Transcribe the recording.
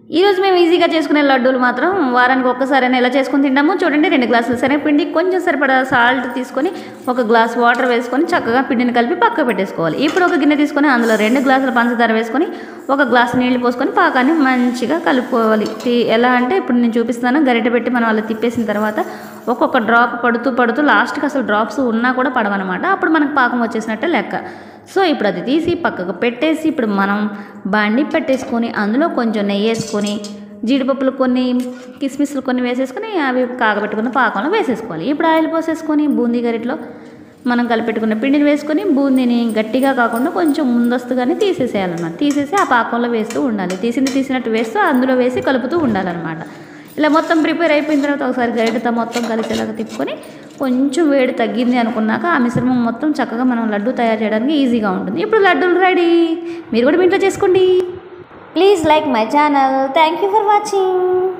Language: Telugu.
ఈరోజు మేము ఈజీగా చేసుకునే లడ్డూలు మాత్రం వారానికి ఒక్కసారైనా ఎలా చేసుకుని తింటాము చూడండి రెండు గ్లాసులు శనగపిండి కొంచెం సరిపడా సాల్ట్ తీసుకొని ఒక గ్లాస్ వాటర్ వేసుకొని చక్కగా పిండిని కలిపి పక్క పెట్టేసుకోవాలి ఇప్పుడు ఒక గిన్నె తీసుకొని అందులో రెండు గ్లాసుల పంచదార వేసుకొని ఒక గ్లాస్ నీళ్లు పోసుకొని పాకాన్ని మంచిగా కలుపుకోవాలి తి- ఎలా అంటే ఇప్పుడు నేను చూపిస్తాను గరిటె పెట్టి మనం అలా తిప్పేసిన తర్వాత ఒక్కొక్క డ్రాప్ పడుతూ పడుతూ లాస్ట్కి అసలు డ్రాప్స్ ఉన్నా కూడా పడవన్నమాట అప్పుడు మనకు పాకం వచ్చేసినట్టే లెక్క సో ఇప్పుడు అది తీసి పక్కకు పెట్టేసి ఇప్పుడు మనం బండి పెట్టేసుకొని అందులో కొంచెం నెయ్యి వేసుకొని జీడిపప్పులు కొన్ని కిస్మిస్లు కొన్ని వేసేసుకొని అవి కాగబెట్టుకున్న పాకంలో వేసేసుకోవాలి ఇప్పుడు ఆయిల్ పోసేసుకొని బూందీ గరిటలో మనం కలిపెట్టుకున్న పిండిని వేసుకొని బూందీని గట్టిగా కాకుండా కొంచెం ముందస్తుగానే తీసేసేయాలన్నమాట తీసేసి ఆ పాకంలో వేస్తూ ఉండాలి తీసింది తీసినట్టు వేస్తూ అందులో వేసి కలుపుతూ ఉండాలన్నమాట ఇలా మొత్తం ప్రిపేర్ అయిపోయిన తర్వాత ఒకసారి గరిటతో మొత్తం కలిసేలాగా తిప్పుకొని కొంచెం వేడి తగ్గింది అనుకున్నాక ఆ మిశ్రమం మొత్తం చక్కగా మనం లడ్డు తయారు చేయడానికి ఈజీగా ఉంటుంది ఇప్పుడు లడ్డూలు రెడీ మీరు కూడా మీ ఇంట్లో చేసుకోండి Please like my channel. Thank you for watching.